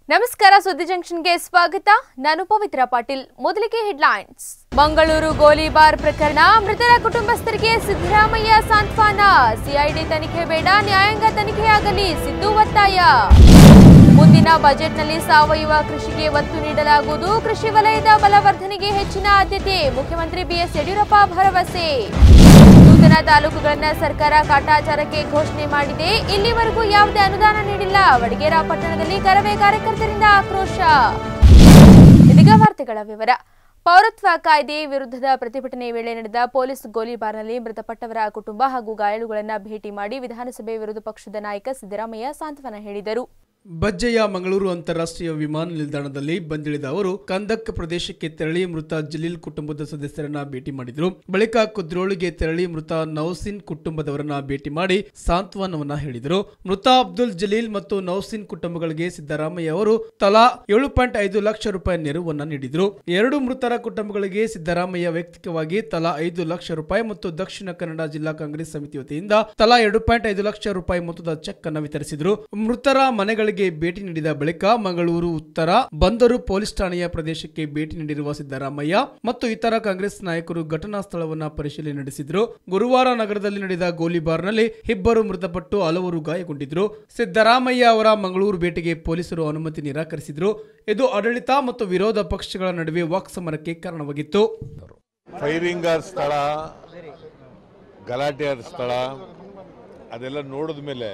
ನಮಸ್ಕಾರ ಸುದ್ದಿ ಜಂಕ್ಷನ್ಗೆ ಸ್ವಾಗತ ನಾನು ಪವಿತ್ರ ಪಾಟೀಲ್ ಮೊದಲಿಗೆ ಹೆಡ್ಲೈನ್ಸ್ ಮಂಗಳೂರು ಗೋಲಿಬಾರ್ ಪ್ರಕರಣ ಮೃತರ ಕುಟುಂಬಸ್ಥರಿಗೆ ಸಿದ್ದರಾಮಯ್ಯ ಸಾಂತ್ವನ ಸಿಐಡಿ ತನಿಖೆ ಬೇಡ ನ್ಯಾಯಾಂಗ ತನಿಖೆಯಾಗಲಿ ಸಿದ್ದು ಒತ್ತಾಯ ಮುಂದಿನ ಬಜೆಟ್ನಲ್ಲಿ ಸಾವಯವ ಕೃಷಿಗೆ ಒತ್ತು ನೀಡಲಾಗುವುದು ಕೃಷಿ ವಲಯದ ಬಲವರ್ಧನೆಗೆ ಹೆಚ್ಚಿನ ಆದ್ಯತೆ ಮುಖ್ಯಮಂತ್ರಿ ಬಿಎಸ್ ಯಡಿಯೂರಪ್ಪ ಭರವಸೆ ನೂತನ ತಾಲೂಕುಗಳನ್ನ ಸರ್ಕಾರ ಕಾಟಾಚಾರಕ್ಕೆ ಘೋಷಣೆ ಮಾಡಿದೆ ಇಲ್ಲಿವರೆಗೂ ಯಾವುದೇ ಅನುದಾನ ನೀಡಿಲ್ಲ ವಡಗೇರ ಪಟ್ಟಣದಲ್ಲಿ ಕರವೇ ಕಾರ್ಯಕರ್ತರಿಂದ ಆಕ್ರೋಶ ಇದೀಗ ವಾರ್ತೆಗಳ ವಿವರ ಪೌರತ್ವ ಕಾಯ್ದೆ ವಿರುದ್ಧದ ಪ್ರತಿಭಟನೆ ವೇಳೆ ನಡೆದ ಪೊಲೀಸ್ ಗೋಲಿಬಾರ್ನಲ್ಲಿ ಮೃತಪಟ್ಟವರ ಕುಟುಂಬ ಹಾಗೂ ಗಾಯಾಳುಗಳನ್ನ ಭೇಟಿ ಮಾಡಿ ವಿಧಾನಸಭೆ ವಿರೋಧ ಪಕ್ಷದ ನಾಯಕ ಸಿದ್ದರಾಮಯ್ಯ ಸಾಂತ್ವನ ಹೇಳಿದರು ಬಜ್ಜೆಯ ಮಂಗಳೂರು ಅಂತಾರಾಷ್ಟ್ರೀಯ ವಿಮಾನ ನಿಲ್ದಾಣದಲ್ಲಿ ಬಂದಿಳಿದ ಅವರು ಕಂದಕ್ ಪ್ರದೇಶಕ್ಕೆ ತೆರಳಿ ಮೃತ ಜಲೀಲ್ ಕುಟುಂಬದ ಸದಸ್ಯರನ್ನ ಭೇಟಿ ಮಾಡಿದರು ಬಳಿಕ ಕುದ್ರೋಳಿಗೆ ತೆರಳಿ ಮೃತ ನೌಸಿನ್ ಕುಟುಂಬದವರನ್ನ ಭೇಟಿ ಮಾಡಿ ಸಾಂತ್ವನವನ್ನ ಹೇಳಿದರು ಮೃತ ಅಬ್ದುಲ್ ಜಲೀಲ್ ಮತ್ತು ನೌಸಿನ್ ಕುಟುಂಬಗಳಿಗೆ ಸಿದ್ದರಾಮಯ್ಯ ಅವರು ತಲಾ ಏಳು ಪಾಯಿಂಟ್ ಐದು ಲಕ್ಷ ರೂಪಾಯಿ ನೆರವನ್ನ ನೀಡಿದರು ಎರಡು ಮೃತರ ಕುಟುಂಬಗಳಿಗೆ ಸಿದ್ದರಾಮಯ್ಯ ವೈಯಕ್ತಿಕವಾಗಿ ತಲಾ ಐದು ಲಕ್ಷ ರೂಪಾಯಿ ಮತ್ತು ದಕ್ಷಿಣ ಕನ್ನಡ ಜಿಲ್ಲಾ ಕಾಂಗ್ರೆಸ್ ಸಮಿತಿ ವತಿಯಿಂದ ತಲಾ ಎರಡು ಪಾಯಿಂಟ್ ಐದು ಲಕ್ಷ ರೂಪಾಯಿ ಮೊತ್ತದ ಚೆಕ್ ಅನ್ನು ವಿತರಿಸಿದರು ಮೃತರ ಮನೆಗಳಿಗೆ ಭೇಟಿ ನೀಡಿದ ಬಳಿಕ ಮಂಗಳೂರು ಉತ್ತರ ಬಂದರು ಪೊಲೀಸ್ ಠಾಣೆಯ ಪ್ರದೇಶಕ್ಕೆ ಭೇಟಿ ನೀಡಿರುವ ಸಿದ್ದರಾಮಯ್ಯ ಮತ್ತು ಇತರ ಕಾಂಗ್ರೆಸ್ ನಾಯಕರು ಘಟನಾ ಸ್ಥಳವನ್ನ ಪರಿಶೀಲನೆ ನಡೆಸಿದರು ಗುರುವಾರ ನಗರದಲ್ಲಿ ನಡೆದ ಗೋಲಿಬಾರ್ನಲ್ಲಿ ಇಬ್ಬರು ಮೃತಪಟ್ಟು ಹಲವರು ಗಾಯಗೊಂಡಿದ್ರು ಸಿದ್ದರಾಮಯ್ಯ ಅವರ ಮಂಗಳೂರು ಭೇಟಿಗೆ ಪೊಲೀಸರು ಅನುಮತಿ ನಿರಾಕರಿಸಿದ್ರು ಇದು ಆಡಳಿತ ಮತ್ತು ವಿರೋಧ ಪಕ್ಷಗಳ ನಡುವೆ ವಾಕ್ ಸಮರಕ್ಕೆ ಕಾರಣವಾಗಿತ್ತು ಫೈರಿಂಗ್ ಆದ ಸ್ಥಳ ಗಲಾಟೆ ಆದ ಸ್ಥಳ ಅದೆಲ್ಲ ನೋಡಿದ ಮೇಲೆ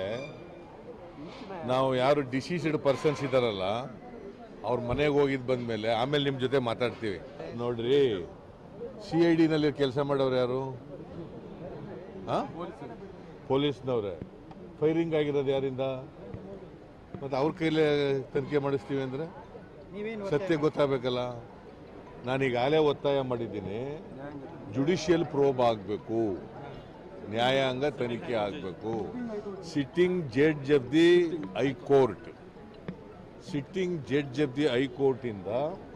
ನಾವು ಯಾರು ಡಿಸೀಸ್ಡ್ ಪರ್ಸನ್ಸ್ ಇದ್ದಾರಲ್ಲ ಅವ್ರ ಮನೆಗೆ ಹೋಗಿದ್ದು ಬಂದಮೇಲೆ ಆಮೇಲೆ ನಿಮ್ಮ ಜೊತೆ ಮಾತಾಡ್ತೀವಿ ನೋಡ್ರಿ ಸಿ ಐ ಡಿನಲ್ಲಿ ಕೆಲಸ ಮಾಡೋರು ಯಾರು ಹಾಂ ಪೊಲೀಸ್ನವ್ರೆ ಫೈರಿಂಗ್ ಆಗಿರೋದು ಯಾರಿಂದ ಮತ್ತು ಅವ್ರ ಕೈಲೇ ತನಿಖೆ ಮಾಡಿಸ್ತೀವಿ ಅಂದರೆ ಸತ್ಯ ಗೊತ್ತಾಗಬೇಕಲ್ಲ ನಾನೀಗಾಗಲೇ ಒತ್ತಾಯ ಮಾಡಿದ್ದೀನಿ ಜುಡಿಷಿಯಲ್ ಪ್ರೋಬ್ ಆಗಬೇಕು ನ್ಯಾಯಾಂಗ ತನಿಖೆ ಆಗಬೇಕು sitting judge of the high court sitting judge of the ಹೈಕೋರ್ಟಿಂದ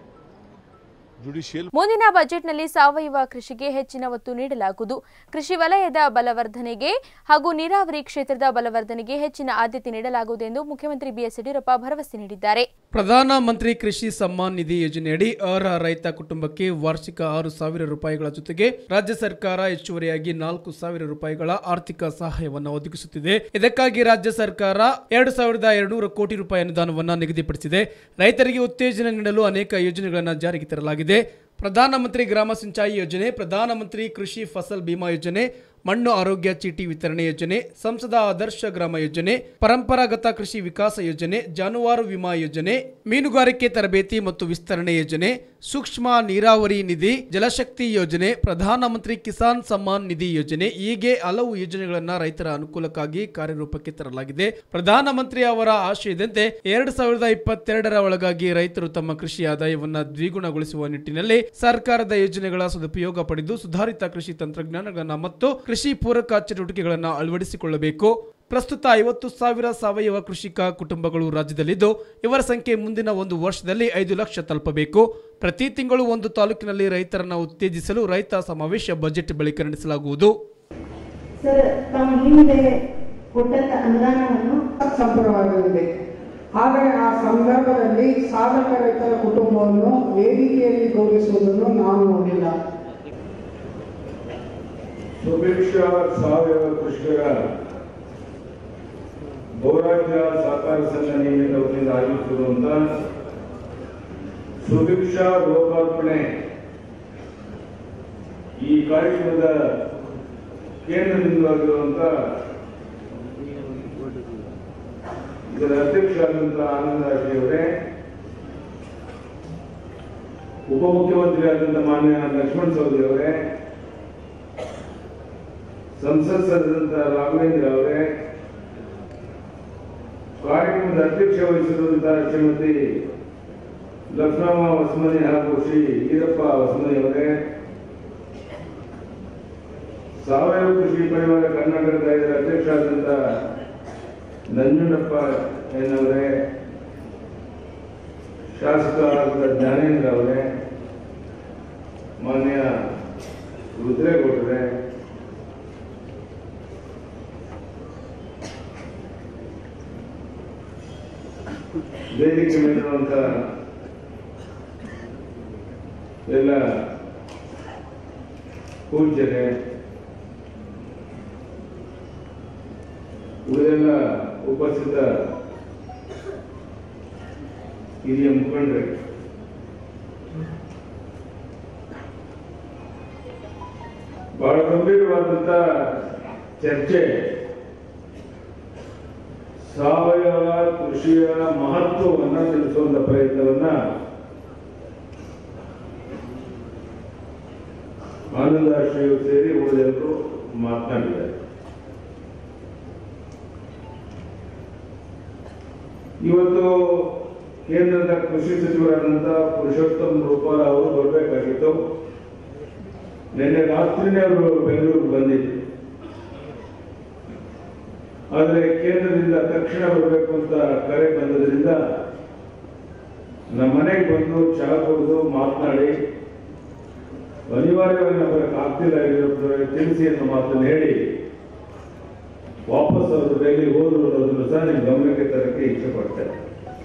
ಜುಡಿಷಿಯಲ್ ಮುಂದಿನ ಬಜೆಟ್ನಲ್ಲಿ ಸಾವಯವ ಕೃಷಿಗೆ ಹೆಚ್ಚಿನ ಒತ್ತು ನೀಡಲಾಗುವುದು ಕೃಷಿ ವಲಯದ ಬಲವರ್ಧನೆಗೆ ಹಾಗೂ ನೀರಾವರಿ ಕ್ಷೇತ್ರದ ಬಲವರ್ಧನೆಗೆ ಹೆಚ್ಚಿನ ಆದ್ಯತೆ ನೀಡಲಾಗುವುದು ಎಂದು ಮುಖ್ಯಮಂತ್ರಿ ಬಿಎಸ್ ಯಡಿಯೂರಪ್ಪ ಭರವಸೆ ನೀಡಿದ್ದಾರೆ ಪ್ರಧಾನ ಮಂತ್ರಿ ಕೃಷಿ ಸಮ್ಮಾನ್ ನಿಧಿ ಯೋಜನೆಯಡಿ ಅರ್ಹ ರೈತ ಕುಟುಂಬಕ್ಕೆ ವಾರ್ಷಿಕ ಆರು ಸಾವಿರ ರೂಪಾಯಿಗಳ ಜೊತೆಗೆ ರಾಜ್ಯ ಸರ್ಕಾರ ಹೆಚ್ಚುವರಿಯಾಗಿ ನಾಲ್ಕು ಸಾವಿರ ರೂಪಾಯಿಗಳ ಆರ್ಥಿಕ ಸಹಾಯವನ್ನು ಒದಗಿಸುತ್ತಿದೆ ಇದಕ್ಕಾಗಿ ರಾಜ್ಯ ಸರ್ಕಾರ ಎರಡು ಸಾವಿರದ ಎರಡುನೂರು ಕೋಟಿ ರೂಪಾಯಿ ಅನುದಾನವನ್ನು ನಿಗದಿಪಡಿಸಿದೆ ರೈತರಿಗೆ ಉತ್ತೇಜನ ನೀಡಲು ಅನೇಕ ಯೋಜನೆಗಳನ್ನು ಜಾರಿಗೆ ತರಲಾಗಿದೆ ಪ್ರಧಾನಮಂತ್ರಿ ಗ್ರಾಮ ಸಿಂಚಾಯಿ ಯೋಜನೆ ಪ್ರಧಾನಮಂತ್ರಿ ಕೃಷಿ ಫಸಲ್ ಬಿಮಾ ಯೋಜನೆ ಮಣ್ಣು ಆರೋಗ್ಯ ಚೀಟಿ ವಿತರಣೆ ಯೋಜನೆ ಸಂಸದ ಆದರ್ಶ ಗ್ರಾಮ ಯೋಜನೆ ಪರಂಪರಾಗತ ಕೃಷಿ ವಿಕಾಸ ಯೋಜನೆ ಜಾನುವಾರು ವಿಮಾ ಯೋಜನೆ ಮೀನುಗಾರಿಕೆ ತರಬೇತಿ ಮತ್ತು ವಿಸ್ತರಣೆ ಯೋಜನೆ ಸೂಕ್ಷ್ಮ ನೀರಾವರಿ ನಿಧಿ ಜಲಶಕ್ತಿ ಯೋಜನೆ ಪ್ರಧಾನಮಂತ್ರಿ ಕಿಸಾನ್ ಸಮ್ಮಾನ್ ನಿಧಿ ಯೋಜನೆ ಹೀಗೆ ಹಲವು ಯೋಜನೆಗಳನ್ನ ರೈತರ ಅನುಕೂಲಕ್ಕಾಗಿ ಕಾರ್ಯರೂಪಕ್ಕೆ ತರಲಾಗಿದೆ ಪ್ರಧಾನಮಂತ್ರಿ ಅವರ ಆಶಯದಂತೆ ಎರಡು ಸಾವಿರದ ಇಪ್ಪತ್ತೆರಡರ ಒಳಗಾಗಿ ರೈತರು ತಮ್ಮ ಕೃಷಿ ಆದಾಯವನ್ನ ದ್ವಿಗುಣಗೊಳಿಸುವ ನಿಟ್ಟಿನಲ್ಲಿ ಸರ್ಕಾರದ ಯೋಜನೆಗಳ ಸದುಪಯೋಗ ಪಡೆದು ಸುಧಾರಿತ ಕೃಷಿ ತಂತ್ರಜ್ಞಾನಗಳನ್ನ ಮತ್ತು ಕೃಷಿ ಪೂರಕ ಚಟುವಟಿಕೆಗಳನ್ನು ಅಳವಡಿಸಿಕೊಳ್ಳಬೇಕು ಪ್ರಸ್ತುತ ಐವತ್ತು ಸಾವಿರ ಸಾವಯವ ಕೃಷಿಕ ಕುಟುಂಬಗಳು ರಾಜ್ಯದಲ್ಲಿದ್ದು ಇವರ ಸಂಖ್ಯೆ ಮುಂದಿನ ಒಂದು ವರ್ಷದಲ್ಲಿ ಐದು ಲಕ್ಷ ತಲುಪಬೇಕು ಪ್ರತಿ ತಿಂಗಳು ಒಂದು ತಾಲೂಕಿನಲ್ಲಿ ರೈತರನ್ನ ಉತ್ತೇಜಿಸಲು ರೈತ ಸಮಾವೇಶ ಬಜೆಟ್ ಬಳಿಕ ನಡೆಸಲಾಗುವುದು ಸರ್ ತಾವು ಹಿಂದೆ ಕೊಟ್ಟಂತ ಅನುದಾನವನ್ನು ಸಂಪೂರ್ಣವಾಗಲಿದೆ ಆದರೆ ಆ ಸಂದರ್ಭದಲ್ಲಿ ಸಾಧಕ ರೈತರ ಕುಟುಂಬವನ್ನು ವೇದಿಕೆಯಲ್ಲಿ ಗೌರವಿಸುವುದನ್ನು ನಾವು ನೋಡಿಲ್ಲ ಸುಭಿಕ್ಷ ಸಾವಯವ ಕೃಷಿಕರ ಬಹುರಾಜ್ಯ ಸಹಕಾರ ಸಂಘ ನಿಯಮಿತ ವತಿಯಿಂದ ಆಯೋಜಿಸಿರುವಂತ ಸುಭಿಕ್ಷ ಲೋಕಾರ್ಪಣೆ ಈ ಕಾರ್ಯಕ್ರಮದ ಕೇಂದ್ರ ಬಿಂದುವಾಗಿರುವಂತ ಇದರ ಅಧ್ಯಕ್ಷರಾದಂಥ ಆನಂದ ಅವರೇ ಉಪಮುಖ್ಯಮಂತ್ರಿಯಾದಂಥ ಮಾನ್ಯ ಲಕ್ಷ್ಮಣ್ ಸವದಿ ಅವರೇ ಸಂಸತ್ ಸದಸ್ಯರಾದಂಥ ರಾಘವೇಂದ್ರ ಅವರೇ ಕಾರ್ಯಕ್ರಮದ ಅಧ್ಯಕ್ಷ ವಹಿಸಿರುವಂತಹ ಶ್ರೀಮತಿ ಲಕ್ಷ್ಮಮ್ಮ ಹೊಸಮನಿ ಹಾಗೂ ಶ್ರೀ ಈರಪ್ಪ ಹೊಸಮನಿ ಅವರೇ ಸಾವಯವ ಕೃಷಿ ಪರಿವಾರ ಕರ್ನಾಟಕದ ಇದರ ಅಧ್ಯಕ್ಷರಾದಂಥ ನಂಜುಂಡಪ್ಪ ಎನ್ನವರೇ ಶಾಸಕರಾದ ಜ್ಞಾನೇಂದ್ರ ಅವರೇ ಮಾನ್ಯ ರುದ್ರೇಗೌಡರೇ ವೇದಿಕೆ ಮೇಲಿರುವಂಥ ಎಲ್ಲ ಪೂಜ್ಯರೇ ಉಳಿದೆಲ್ಲ ಉಪಸ್ಥಿತ ಹಿರಿಯ ಮುಖಂಡರೇ ಬಹಳ ಗಂಭೀರವಾದಂಥ ಚರ್ಚೆ ಸಾವಯವ ಕೃಷಿಯ ಮಹತ್ವವನ್ನು ತಿಳಿಸುವಂತ ಪ್ರಯತ್ನವನ್ನ ಆನಂದಾಶ್ರಯರು ಸೇರಿ ಉಳಿದೆಲ್ಲರೂ ಮಾತನಾಡಿದ್ದಾರೆ ಇವತ್ತು ಕೇಂದ್ರದ ಕೃಷಿ ಸಚಿವರಾದಂಥ ಪುರುಷೋತ್ತಮ್ ರೂಪಾಲ ಅವರು ಬರಬೇಕಾಗಿತ್ತು ನಿನ್ನೆ ರಾತ್ರಿನೇ ಅವರು ಬೆಂಗಳೂರಿಗೆ ಬಂದಿದ್ರು ಆದರೆ ಕೇಂದ್ರದಿಂದ ತಕ್ಷಣ ಬರಬೇಕು ಅಂತ ಕರೆ ಬಂದದ್ರಿಂದ ನಮ್ಮ ಮನೆಗೆ ಬಂದು ಚಹಾ ಕುಡಿದು ಮಾತನಾಡಿ ಅನಿವಾರ್ಯವಾಗಿ ಬರಕ್ಕೆ ಆಗ್ತಿಲ್ಲ ಇರೋದ್ರ ತಿಳಿಸಿ ಅನ್ನೋ ಮಾತನ್ನು ಹೇಳಿ ವಾಪಸ್ ಅವರು ಡೈಲಿ ಹೋದ್ರು ಅನ್ನೋದನ್ನು ಸಹ ನಿಮ್ಮ ಗಮನಕ್ಕೆ ತರಕ್ಕೆ ಇಚ್ಛೆ ಪಡ್ತೇನೆ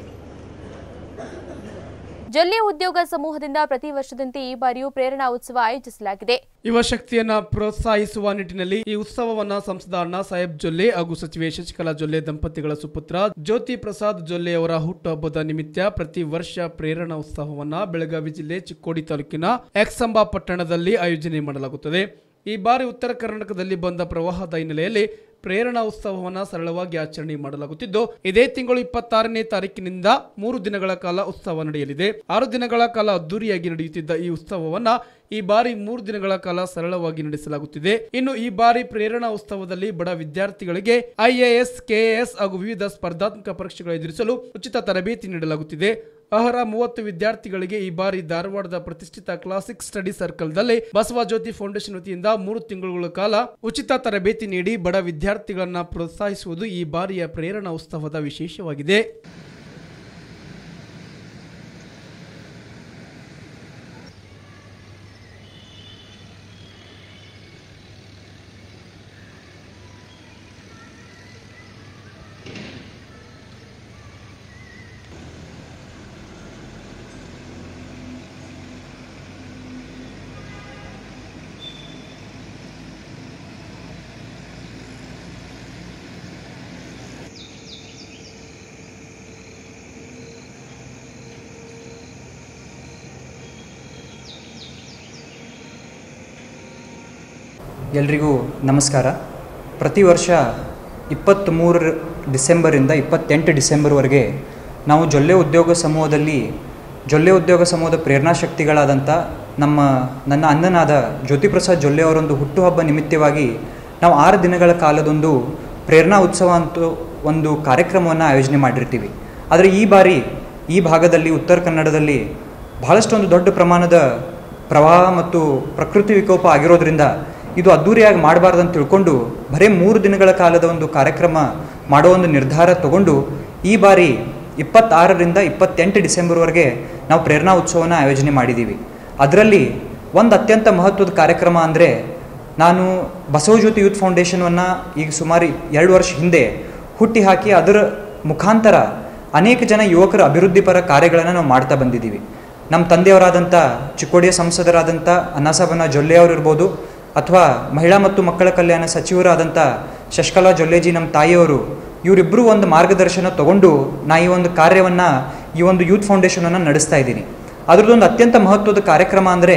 ಜೊಲ್ಲೆ ಉದ್ಯೋಗ ಸಮೂಹದಿಂದ ಪ್ರತಿ ವರ್ಷದಂತೆ ಈ ಬಾರಿಯೂ ಪ್ರೇರಣಾ ಉತ್ಸವ ಆಯೋಜಿಸಲಾಗಿದೆ ಯುವ ಶಕ್ತಿಯನ್ನ ಪ್ರೋತ್ಸಾಹಿಸುವ ನಿಟ್ಟಿನಲ್ಲಿ ಈ ಉತ್ಸವವನ್ನ ಸಂಸದ ಅಣ್ಣಾ ಸಾಹೇಬ್ ಜೊಲ್ಲೆ ಹಾಗೂ ಸಚಿವೆ ಶಶಿಕಲಾ ಜೊಲ್ಲೆ ದಂಪತಿಗಳ ಸುಪುತ್ರ ಜ್ಯೋತಿ ಪ್ರಸಾದ್ ಜೊಲ್ಲೆ ಅವರ ಹುಟ್ಟುಹಬ್ಬದ ನಿಮಿತ್ತ ಪ್ರತಿ ವರ್ಷ ಪ್ರೇರಣಾ ಉತ್ಸವವನ್ನ ಬೆಳಗಾವಿ ಜಿಲ್ಲೆ ಚಿಕ್ಕೋಡಿ ತಾಲೂಕಿನ ಎಕ್ಸಂಬ ಪಟ್ಟಣದಲ್ಲಿ ಆಯೋಜನೆ ಮಾಡಲಾಗುತ್ತದೆ ಈ ಬಾರಿ ಉತ್ತರ ಕರ್ನಾಟಕದಲ್ಲಿ ಬಂದ ಪ್ರವಾಹದ ಹಿನ್ನೆಲೆಯಲ್ಲಿ ಪ್ರೇರಣಾ ಉತ್ಸವವನ್ನು ಸರಳವಾಗಿ ಆಚರಣೆ ಮಾಡಲಾಗುತ್ತಿದ್ದು ಇದೇ ತಿಂಗಳು ಇಪ್ಪತ್ತಾರನೇ ತಾರೀಕಿನಿಂದ ಮೂರು ದಿನಗಳ ಕಾಲ ಉತ್ಸವ ನಡೆಯಲಿದೆ ಆರು ದಿನಗಳ ಕಾಲ ಅದ್ದೂರಿಯಾಗಿ ನಡೆಯುತ್ತಿದ್ದ ಈ ಉತ್ಸವವನ್ನ ಈ ಬಾರಿ ಮೂರು ದಿನಗಳ ಕಾಲ ಸರಳವಾಗಿ ನಡೆಸಲಾಗುತ್ತಿದೆ ಇನ್ನು ಈ ಬಾರಿ ಪ್ರೇರಣಾ ಉತ್ಸವದಲ್ಲಿ ಬಡ ವಿದ್ಯಾರ್ಥಿಗಳಿಗೆ ಐಎಎಸ್ ಕೆಎಎಸ್ ಹಾಗೂ ವಿವಿಧ ಸ್ಪರ್ಧಾತ್ಮಕ ಪರೀಕ್ಷೆಗಳು ಎದುರಿಸಲು ಉಚಿತ ತರಬೇತಿ ನೀಡಲಾಗುತ್ತಿದೆ ಅರ್ಹ ಮೂವತ್ತು ವಿದ್ಯಾರ್ಥಿಗಳಿಗೆ ಈ ಬಾರಿ ಧಾರವಾಡದ ಪ್ರತಿಷ್ಠಿತ ಕ್ಲಾಸಿಕ್ ಸ್ಟಡಿ ಸರ್ಕಲ್ದಲ್ಲಿ ಬಸವ ಜ್ಯೋತಿ ಫೌಂಡೇಶನ್ ವತಿಯಿಂದ ಮೂರು ತಿಂಗಳುಗಳ ಕಾಲ ಉಚಿತ ತರಬೇತಿ ನೀಡಿ ಬಡ ವಿದ್ಯಾರ್ಥಿಗಳನ್ನ ಪ್ರೋತ್ಸಾಹಿಸುವುದು ಈ ಬಾರಿಯ ಪ್ರೇರಣಾ ಉತ್ಸವದ ವಿಶೇಷವಾಗಿದೆ ಎಲ್ರಿಗೂ ನಮಸ್ಕಾರ ಪ್ರತಿ ವರ್ಷ ಇಪ್ಪತ್ತ್ಮೂರು ಡಿಸೆಂಬರಿಂದ ಇಪ್ಪತ್ತೆಂಟು ಡಿಸೆಂಬರ್ವರೆಗೆ ನಾವು ಜೊಲ್ಲೆ ಉದ್ಯೋಗ ಸಮೂಹದಲ್ಲಿ ಜೊಲ್ಲೆ ಉದ್ಯೋಗ ಸಮೂಹದ ಪ್ರೇರಣಾ ಶಕ್ತಿಗಳಾದಂಥ ನಮ್ಮ ನನ್ನ ಅಣ್ಣನಾದ ಜ್ಯೋತಿಪ್ರಸಾದ್ ಜೊಲ್ಲೆ ಅವರೊಂದು ಹುಟ್ಟುಹಬ್ಬ ನಿಮಿತ್ತವಾಗಿ ನಾವು ಆರು ದಿನಗಳ ಕಾಲದೊಂದು ಪ್ರೇರಣಾ ಉತ್ಸವ ಅಂತೂ ಒಂದು ಕಾರ್ಯಕ್ರಮವನ್ನು ಆಯೋಜನೆ ಮಾಡಿರ್ತೀವಿ ಆದರೆ ಈ ಬಾರಿ ಈ ಭಾಗದಲ್ಲಿ ಉತ್ತರ ಕನ್ನಡದಲ್ಲಿ ಬಹಳಷ್ಟೊಂದು ದೊಡ್ಡ ಪ್ರಮಾಣದ ಪ್ರವಾಹ ಮತ್ತು ಪ್ರಕೃತಿ ವಿಕೋಪ ಆಗಿರೋದ್ರಿಂದ ಇದು ಅದ್ದೂರಿಯಾಗಿ ಮಾಡಬಾರ್ದು ತಿಳ್ಕೊಂಡು ಬರೀ ಮೂರು ದಿನಗಳ ಕಾಲದ ಒಂದು ಕಾರ್ಯಕ್ರಮ ಮಾಡೋ ಒಂದು ನಿರ್ಧಾರ ತಗೊಂಡು ಈ ಬಾರಿ ಇಪ್ಪತ್ತಾರರಿಂದ ಇಪ್ಪತ್ತೆಂಟು ಡಿಸೆಂಬರ್ವರೆಗೆ ನಾವು ಪ್ರೇರಣಾ ಉತ್ಸವನ ಆಯೋಜನೆ ಮಾಡಿದ್ದೀವಿ ಅದರಲ್ಲಿ ಒಂದು ಅತ್ಯಂತ ಮಹತ್ವದ ಕಾರ್ಯಕ್ರಮ ಅಂದರೆ ನಾನು ಬಸವಜ್ಯೋತಿ ಯೂತ್ ಫೌಂಡೇಶನನ್ನು ಈಗ ಸುಮಾರು ಎರಡು ವರ್ಷ ಹಿಂದೆ ಹುಟ್ಟಿ ಹಾಕಿ ಅದರ ಮುಖಾಂತರ ಅನೇಕ ಜನ ಯುವಕರ ಅಭಿವೃದ್ಧಿಪರ ಕಾರ್ಯಗಳನ್ನು ನಾವು ಮಾಡ್ತಾ ಬಂದಿದ್ದೀವಿ ನಮ್ಮ ತಂದೆಯವರಾದಂಥ ಚಿಕ್ಕೋಡಿಯ ಸಂಸದರಾದಂಥ ಅನ್ನಾಸಾಬನ ಜೊಲ್ಲೆ ಅವರಿರ್ಬೋದು ಅಥವಾ ಮಹಿಳಾ ಮತ್ತು ಮಕ್ಕಳ ಕಲ್ಯಾಣ ಸಚಿವರಾದಂಥ ಶಶಿಕಲಾ ಜೊಲ್ಲೆಜಿ ನಮ್ಮ ತಾಯಿಯವರು ಇವರಿಬ್ಬರು ಒಂದು ಮಾರ್ಗದರ್ಶನ ತಗೊಂಡು ನಾ ಈ ಒಂದು ಕಾರ್ಯವನ್ನು ಈ ಒಂದು ಯೂತ್ ಫೌಂಡೇಶನನ್ನು ನಡೆಸ್ತಾ ಇದ್ದೀನಿ ಅದರದ್ದೊಂದು ಅತ್ಯಂತ ಮಹತ್ವದ ಕಾರ್ಯಕ್ರಮ ಅಂದರೆ